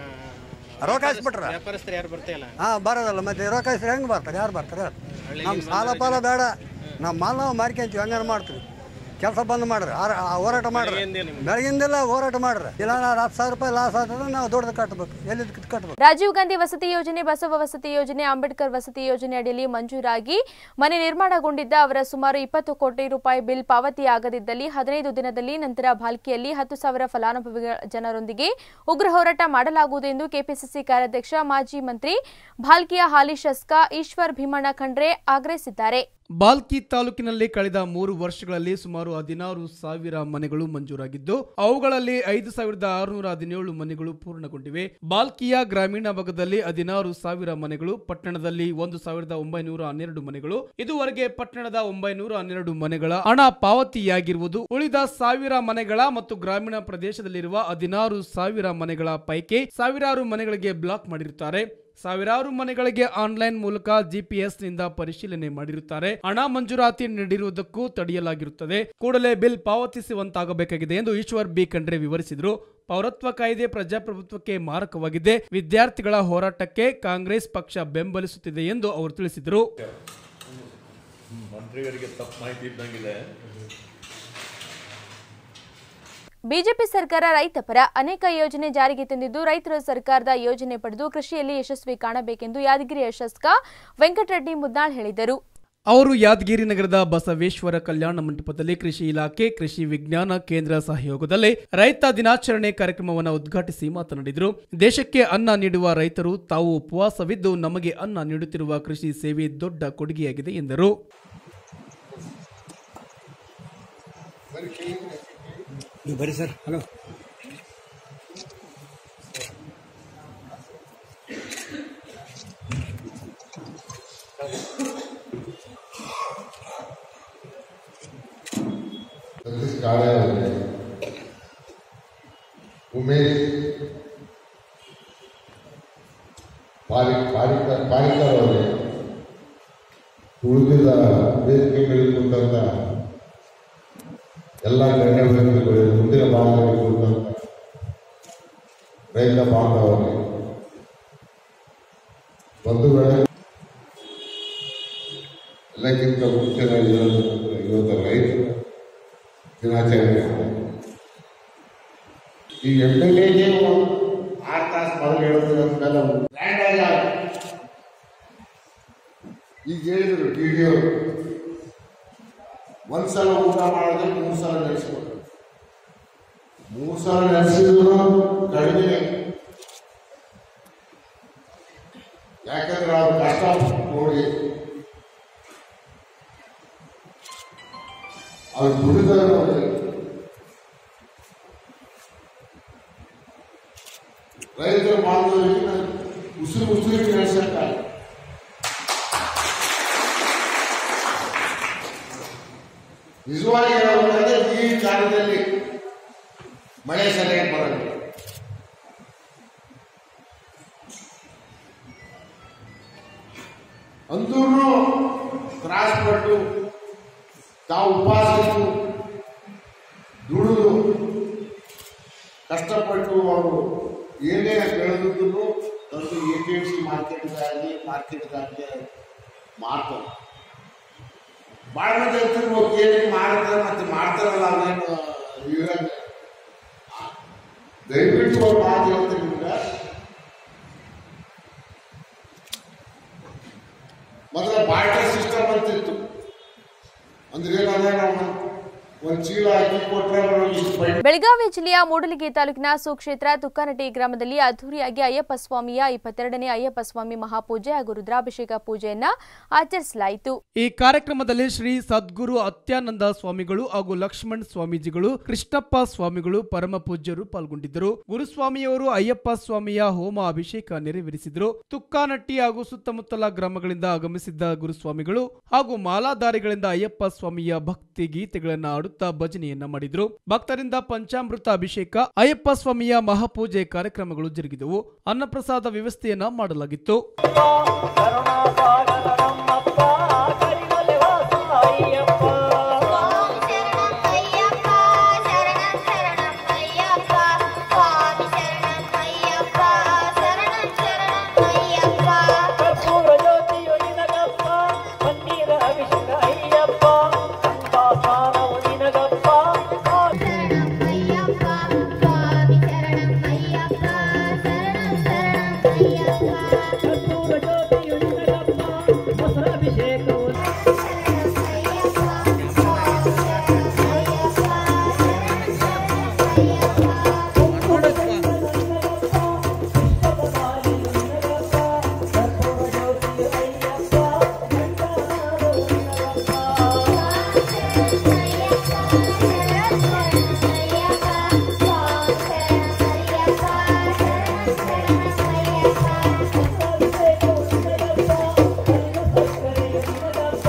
ರೊಕ್ಕ ಹಾಕ್ಸ್ಬಿಟ್ರ ವ್ಯಾಪಾರಸ್ಥರು ಯಾರು ಬರ್ತಾ ಇಲ್ಲ ಹಾಂ ಬರೋದಲ್ಲ ಮತ್ತೆ ರೊಕ್ಕ ಹಾಕ್ಸ್ರೆ ಹೆಂಗೆ ಬರ್ತಾರೆ ಯಾರು ಬರ್ತಾರೆ ನಮ್ಮ ಸಾಲ ಪಾಲ ಬೇಡ ನಮ್ಮ ಮಾಲ್ ನಾವು ಮಾರ್ಕೊಂತೀವಿ ಹಂಗಾರು ಮಾಡ್ತೀವಿ ಕೆಲಸ ಬಂದ್ ಮಾಡ್ರಿ ಆ- ಆ ಹೋರಾಟ ಮಾಡ್ರಿ ಬೆಳಗಿಂದೆಲ್ಲ ಹೋರಾಟ ಮಾಡ್ರಿ ಇಲ್ಲ ನಾನು ಹತ್ತು ಸಾವಿರ ರೂಪಾಯಿ ಲಾಸ್ ಆಗ್ತದೆ ನಾವು ದೊಡ್ಡದು ಕಟ್ಟಬೇಕು ಎಲ್ಲಿದ್ದು ಕಟ್ಟಬೇಕು ರಾಜೀವ್ ಗಾಂಧಿ ವಸತಿ ಯೋಜನೆ ಬಸವ ವಸತಿ ಯೋಜನೆ ಅಂಬೇಡ್ಕರ್ ವಸತಿ ಯೋಜನೆ ಅಡಿಯಲ್ಲಿ ಮಂಜೂರಾಗಿ ಮನೆ ನಿರ್ಮಾಣಗೊಂಡಿದ್ದ ಅವರ ಸುಮಾರು ಇಪ್ಪತ್ತು ಕೋಟಿ ರೂಪಾಯಿ ಬಿಲ್ ಪಾವತಿಯಾಗದಿದ್ದಲ್ಲಿ ಹದಿನೈದು ದಿನದಲ್ಲಿ ನಂತರ ಭಾಲ್ಕಿಯಲ್ಲಿ ಹತ್ತು ಸಾವಿರ ಫಲಾನುಭವಿಗಳ ಜನರೊಂದಿಗೆ ಉಗ್ರ ಹೋರಾಟ ಮಾಡಲಾಗುವುದು ಎಂದು ಕೆಪಿಸಿಸಿ ಕಾರ್ಯಾಧ್ಯಕ್ಷ ಮಾಜಿ ಮಂತ್ರಿ ಭಾಲ್ಕಿಯ ಹಾಲಿ ಶಾಸಕ ಈಶ್ವರ್ ಭೀಮಣ್ಣ ಖಂಡ್ರೆ ಆಗ್ರಹಿಸಿದ್ದಾರೆ ಬಾಲ್ಕಿ ತಾಲೂಕಿನಲ್ಲಿ ಕಳೆದ ಮೂರು ವರ್ಷಗಳಲ್ಲಿ ಸುಮಾರು ಹದಿನಾರು ಸಾವಿರ ಮನೆಗಳು ಮಂಜೂರಾಗಿದ್ದು ಅವುಗಳಲ್ಲಿ ಐದು ಸಾವಿರದ ಆರುನೂರ ಹದಿನೇಳು ಮನೆಗಳು ಪೂರ್ಣಗೊಂಡಿವೆ ಬಾಲ್ಕಿಯ ಗ್ರಾಮೀಣ ಭಾಗದಲ್ಲಿ ಹದಿನಾರು ಸಾವಿರ ಮನೆಗಳು ಪಟ್ಟಣದಲ್ಲಿ ಒಂದು ಸಾವಿರದ ಒಂಬೈನೂರ ಹನ್ನೆರಡು ಮನೆಗಳು ಇದುವರೆಗೆ ಪಟ್ಟಣದ ಒಂಬೈನೂರ ಹನ್ನೆರಡು ಮನೆಗಳ ಹಣ ಪಾವತಿಯಾಗಿರುವುದು ಉಳಿದ ಸಾವಿರ ಮನೆಗಳ ಮತ್ತು ಗ್ರಾಮೀಣ ಪ್ರದೇಶದಲ್ಲಿರುವ ಹದಿನಾರು ಸಾವಿರ ಮನೆಗಳ ಪೈಕಿ ಸಾವಿರಾರು ಮನೆಗಳಿಗೆ ಬ್ಲಾಕ್ ಮಾಡಿರುತ್ತಾರೆ ಸಾವಿರಾರು ಮನೆಗಳಿಗೆ ಆನ್ಲೈನ್ ಮೂಲಕ ಜಿಪಿಎಸ್ ನಿಂದ ಪರಿಶೀಲನೆ ಮಾಡಿರುತ್ತಾರೆ ಹಣ ಮಂಜೂರಾತಿ ನೀಡಿರುವುದಕ್ಕೂ ತಡೆಯಲಾಗಿರುತ್ತದೆ ಕೂಡಲೇ ಬಿಲ್ ಪಾವತಿಸುವಂತಾಗಬೇಕಾಗಿದೆ ಎಂದು ಈಶ್ವರ್ ಬಿ ಖಂಡ್ರೆ ವಿವರಿಸಿದರು ಪೌರತ್ವ ಕಾಯ್ದೆ ಪ್ರಜಾಪ್ರಭುತ್ವಕ್ಕೆ ಮಾರಕವಾಗಿದೆ ವಿದ್ಯಾರ್ಥಿಗಳ ಹೋರಾಟಕ್ಕೆ ಕಾಂಗ್ರೆಸ್ ಪಕ್ಷ ಬೆಂಬಲಿಸುತ್ತಿದೆ ಎಂದು ಅವರು ತಿಳಿಸಿದರು ಮಂತ್ರಿಗಳಿಗೆ ತಪ್ಪು ಮಾಹಿತಿ ಇದ್ದಂಗಿದೆ ಬಿಜೆಪಿ ಸರ್ಕಾರ ರೈತ ಪರ ಅನೇಕ ಯೋಜನೆ ಜಾರಿಗೆ ತಂದಿದ್ದು ರೈತರು ಸರ್ಕಾರದ ಯೋಜನೆ ಪಡೆದು ಕೃಷಿಯಲ್ಲಿ ಯಶಸ್ವಿ ಕಾಣಬೇಕೆಂದು ಯಾದಗಿರಿಯ ಶಾಸಕ ವೆಂಕಟರೆಡ್ಡಿ ಮುದ್ನಾಳ್ ಹೇಳಿದರು ಅವರು ಯಾದಗಿರಿ ನಗರದ ಬಸವೇಶ್ವರ ಕಲ್ಯಾಣ ಮಂಟಪದಲ್ಲಿ ಕೃಷಿ ಇಲಾಖೆ ಕೃಷಿ ವಿಜ್ಞಾನ ಕೇಂದ್ರ ಸಹಯೋಗದಲ್ಲಿ ರೈತ ದಿನಾಚರಣೆ ಕಾರ್ಯಕ್ರಮವನ್ನು ಉದ್ಘಾಟಿಸಿ ಮಾತನಾಡಿದರು ದೇಶಕ್ಕೆ ಅನ್ನ ನೀಡುವ ರೈತರು ತಾವು ಉಪವಾಸವಿದ್ದು ನಮಗೆ ಅನ್ನ ನೀಡುತ್ತಿರುವ ಕೃಷಿ ಸೇವೆ ದೊಡ್ಡ ಕೊಡುಗೆಯಾಗಿದೆ ಎಂದರು ನೀವು ಬರೀ ಸರ್ ಹಲೋ ಉಮೇಶ್ ಪಾರಿ ಪಾರಿಕ ಪಾರಿಕರ್ ಅವರಿಗೆ ಉಳಿದಿದ್ದ ವೇದಿಕೆ ಮೇಲೆ ಕುರಿತಂತ ಎಲ್ಲ ಗಣ್ಯವ್ಯಕ್ತಿಗಳು ಮುಂದಿನ ಭಾಗದಲ್ಲಿ ಕುರಿತಂತ ರೈತ ಬಾಂಧವರಿಗೆ ಒಂದು ವೇಳೆ ಎಲ್ಲಕ್ಕಿಂತ ಮುಂಚೆನಾಗಿ ಹೇಳಬೇಕಂದ್ರೆ ಇವತ್ತು ರೈತರ ದಿನಾಚರಣೆ ಈ ಎಮ್ ಎಲ್ ಎಗೆ ಆರು ತಾಸು ಮೊದಲು ಹೇಳಿದ್ರು ಅಂದ್ಮೇಲೆ ಗ್ರ್ಯಾಂಡ್ ಆಗಿ ಆಗುತ್ತೆ. ಈಗ ಹೇಳಿದ್ರು ಡಿ ಡಿ ಅವರು ಒಂದ್ಸಲ ಊಟ ಮಾಡಿದ್ರೆ ಮೂರು ಸಲ ನಡೆಸ್ಕೊಟ್ರು ಮೂರು ಸಲ ನಡೆಸಿದ್ರು ಕಡಿಮೆ ಯಾಕಂದ್ರೆ ಅವ್ರ ಕಷ್ಟ ನೋಡಿ ಅವ್ರು ದುಡಿದ ನೋಡಿ ರೈತರ ಬಾಂಧವರಿಗೆ ಉಸಿರು ಉಸಿರಿಗೆ ನಡೆಸಕ್ಕಾಗ ನಿಜವಾಗಿ ಹೇಳಬೇಕಂದ್ರೆ ಈ ಕಾಲದಲ್ಲಿ ಮಳೆ ಸರಿಯಾಗಿ ಬರಲ್ಲ ಅಂತೂ ತ್ರಾಸಪಟ್ಟು ತಾವು ಉಪವಾಸ ಇದ್ದು ದುಡಿದು ಕಷ್ಟಪಟ್ಟು ಅವರು ಏನೇ ಬೆಳೆದಿದ್ದು ತಂದು ಎ ಪಿ ಎಂ ಸಿ ಮಾರ್ಕೆಟ್ಗಾಗಿ ಮಾರ್ಕೆಟ್ಗಾಗಿ ಮಾರ್ತಾರೆ ಭಾಳ ಮಂದಿ ಹೇಳ್ತಿರ್ಬೋದು ಏನೇನು ಮಾಡ್ತಾರೆ ಮತ್ತೆ ಮಾಡ್ತಾರಲ್ಲ ಅದೇನು ಇರಂಗ ದಯವಿಟ್ಟು ಅವ್ರು ಮಾತು ಹೇಳ್ತೀನಿ ನಿಮ್ಗೆ ಮೊದಲ ಬಾರ್ಟರ್ ಸಿಸ್ಟಮ್ ಅಂತಿತ್ತು ಅಂದ್ರೆ ಏನಂದ್ರೆ ನಾವು ಒಂದು ಚೀಲ ಅಕ್ಕಿ ಕೊಟ್ರೆ ಅವ್ರು ಇಷ್ಟು ಬೈ ಬೆಳಗಾವಿ ಜಿಲ್ಲೆಯ ಮೂಡಲಗಿ ತಾಲೂಕಿನ ಸುಕ್ಷೇತ್ರ ತುಕ್ಕನಟಿ ಗ್ರಾಮದಲ್ಲಿ ಅದ್ದೂರಿಯಾಗಿ ಅಯ್ಯಪ್ಪ ಸ್ವಾಮಿಯ ಇಪ್ಪತ್ತೆರಡನೇ ಅಯ್ಯಪ್ಪ ಸ್ವಾಮಿ ಮಹಾಪೂಜೆ ಹಾಗೂ ರುದ್ರಾಭಿಷೇಕ ಪೂಜೆಯನ್ನ ಆಚರಿಸಲಾಯಿತು ಈ ಕಾರ್ಯಕ್ರಮದಲ್ಲಿ ಶ್ರೀ ಸದ್ಗುರು ಅತ್ಯಾನಂದ ಸ್ವಾಮಿಗಳು ಹಾಗೂ ಲಕ್ಷ್ಮಣ್ ಸ್ವಾಮೀಜಿಗಳು ಕೃಷ್ಣಪ್ಪ ಸ್ವಾಮಿಗಳು ಪರಮ ಪೂಜ್ಯರು ಪಾಲ್ಗೊಂಡಿದ್ದರು ಗುರುಸ್ವಾಮಿಯವರು ಅಯ್ಯಪ್ಪ ಸ್ವಾಮಿಯ ಹೋಮ ಅಭಿಷೇಕ ನೆರವೇರಿಸಿದರು ತುಕ್ಕಾನಟ್ಟಿ ಹಾಗೂ ಸುತ್ತಮುತ್ತಲ ಗ್ರಾಮಗಳಿಂದ ಆಗಮಿಸಿದ್ದ ಗುರುಸ್ವಾಮಿಗಳು ಹಾಗೂ ಮಾಲಾಧಾರಿಗಳಿಂದ ಅಯ್ಯಪ್ಪ ಸ್ವಾಮಿಯ ಭಕ್ತಿ ಗೀತೆಗಳನ್ನು ಹಾಡುತ್ತಾ ಭಜನೆಯನ್ನ ಮಾಡಿದ್ರು ಭಕ್ತರಿಂದ ಪಂಚಾಮೃತ ಅಭಿಷೇಕ ಅಯ್ಯಪ್ಪ ಸ್ವಾಮಿಯ ಮಹಾಪೂಜೆ ಕಾರ್ಯಕ್ರಮಗಳು ಜರುಗಿದವು ಅನ್ನಪ್ರಸಾದ ವ್ಯವಸ್ಥೆಯನ್ನ ಮಾಡಲಾಗಿತ್ತು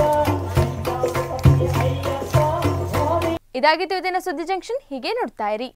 ಇದಾಗಿತ್ತು ಇದನ್ನ ಸುದ್ದಿ ಜಂಕ್ಷನ್ ಹೀಗೆ ನೋಡ್ತಾ ಇರಿ